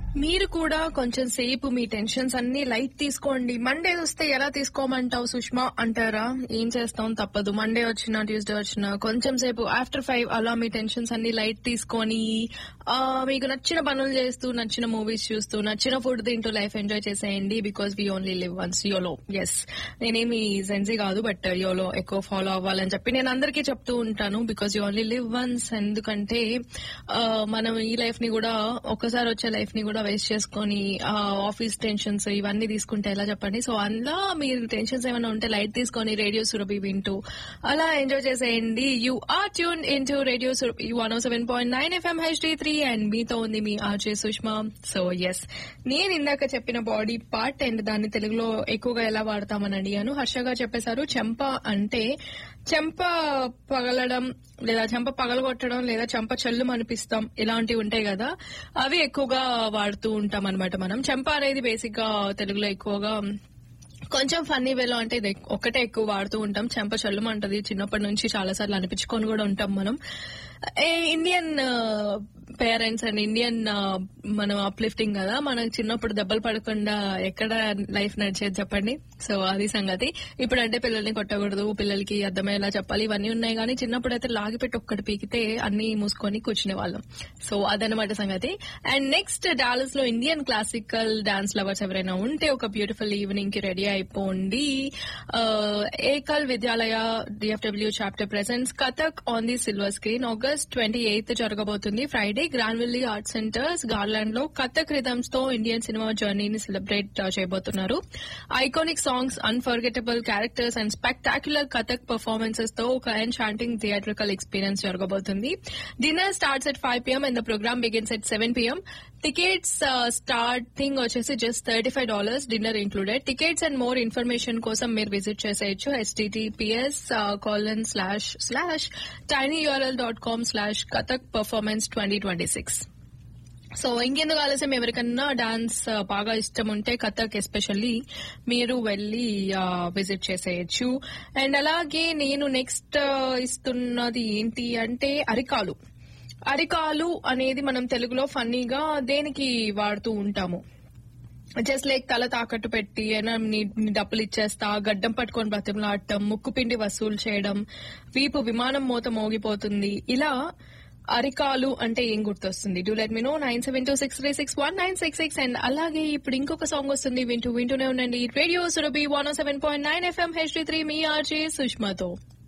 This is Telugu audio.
మీరు కూడా కొంచెం సేపు మీ టెన్షన్స్ అన్ని లైట్ తీసుకోండి మండే వస్తే ఎలా తీసుకోమంటావు సుష్మా అంటారా ఏం చేస్తాం తప్పదు మండే వచ్చినా ట్యూస్డే వచ్చినా కొంచెం సేపు ఆఫ్టర్ ఫైవ్ అలా మీ టెన్షన్స్ అన్ని లైట్ తీసుకొని ఆ, మీకు నచ్చిన పనులు చేస్తూ నచ్చిన మూవీస్ చూస్తూ నచ్చిన ఫుడ్ తింటూ లైఫ్ ఎంజాయ్ చేసేయండి because we only live once YOLO yes నేనేమి జెన్జీ కాదు బట్ యోలో ఎక్కువ ఫాలో అవ్వాలని చెప్పి నేను అందరికీ చెప్తూ ఉంటాను because you only live once ఎందుకంటే ఆ, మనం ఈ లైఫ్ ని కూడా ఒక్కసారి వచ్చే లైఫ్ ని కూడా వేస్ట్ చేసుకొని ఆఫీస్ టెన్షన్స్ ఇవన్నీ తీసుకుంటే ఎలా చెప్పండి సో అందులో మీరు టెన్షన్స్ ఏమైనా ఉంటే లైట్ తీసుకొని రేడియో సురభి వింటూ అలా ఎంజాయ్ చేసేయండి you are tune in to radio Surabhi one seven point nine FM HD three and మీతో ఉంది మీ ఆర్జే సుష్మా సో ఎస్ నేను ఇందాక చెప్పిన బాడీ పార్ట్ అండ్ దాన్ని తెలుగులో ఎక్కువగా ఎలా వాడతామని అడిగాను హర్షగా చెప్పేశారు చెంప అంటే చెంప పగలడం లేదా చెంప పగలగొట్టడం లేదా చెంప చల్లు అనిపిస్తాం ఇలాంటివి ఉంటాయి కదా అవి ఎక్కువగా వాడుతూ ఉంటాం అనమాట మనం చెంప అనేది బేసిక్ గా తెలుగులో ఎక్కువగా కొంచెం ఫన్నీ వేలో అంటే ఇది ఒక్కటే ఎక్కువ వాడుతూ ఉంటాం చెంప చల్లుమంటది చిన్నప్పటి నుంచి చాలా సార్లు అనిపించుకొని కూడా ఉంటాం మనం ఏ ఇండియన్ పేరెంట్స్ అండ్ ఇండియన్ మనం అప్లిఫ్టింగ్ కదా మనం చిన్నప్పుడు దెబ్బలు పడకుండా ఎక్కడ లైఫ్ నడిచేది చెప్పండి సో అది సంగతి ఇప్పుడు అంటే పిల్లల్ని కొట్టకూడదు పిల్లలకి అర్థమయ్యేలా చెప్పాలి ఇవన్నీ ఉన్నాయి కానీ చిన్నప్పుడు అయితే లాగిపెట్టి ఒక్కటి పీకితే అన్ని మూసుకొని కూర్చునే వాళ్ళం సో అదనమాట సంగతి అండ్ నెక్స్ట్ డాలస్ లో ఇండియన్ క్లాసికల్ డాన్స్ లవర్స్ ఎవరైనా ఉంటే ఒక బ్యూటిఫుల్ ఈవినింగ్ కి రెడీ అయిపోండి Ekal Vidyalaya DFW chapter presents Kathak on the silver screen August twenty eighth జరగబోతుంది Friday Granville arts centres Garland లో కథక్ రిథమ్స్ తో ఇండియన్ సినిమా జర్నీని సెలబ్రేట్ చేయబోతున్నారు iconic songs unforgettable characters and spectacular Kathak performances తో ఒక ఎన్షాంటింగ్ థియేట్రికల్ ఎక్స్పీరియన్స్ జరగబోతుంది dinner starts at five PM and the programme begins at seven PM tickets starting వచ్చేసి just thirty five dollars dinner included tickets and more information కోసం మీరు విజిట్ చేసేయచ్చు HTTPS colon slash slash tiny URL dot com slash Kathak performance twenty twenty six so ఇంకెందుకు ఆలస్యం ఎవరికన్నా డాన్స్ బాగా ఇష్టం ఉంటే కథక్ ఎస్పెషల్లీ మీరు వెళ్ళి విజిట్ చేసేయచ్చు అండ్ అలాగే నేను నెక్స్ట్ ఇస్తున్నది ఏంటి అంటే అరికాలు అరికాలు అనేది మనం తెలుగులో ఫన్నీగా దేనికి వాడుతూ ఉంటాము జస్ట్ లైక్ తల తాకట్టు పెట్టి అయినా నీ నీ డబ్బులు ఇచ్చేస్తా గడ్డం పట్టుకొని బ్రతిమలాడటం ముక్కు పిండి వసూలు చేయడం వీపు విమానం మూత మోగిపోతుంది ఇలా అరికాలు అంటే ఏం గుర్తొస్తుంది do let me know nine seven two six three six one nine six six and అలాగే ఇప్పుడు ఇంకొక సాంగ్ వస్తుంది వింటూ వింటూనే ఉండండి radio Surabhi one seven point nine FM H three మీ ఆర్జే సుష్మాతో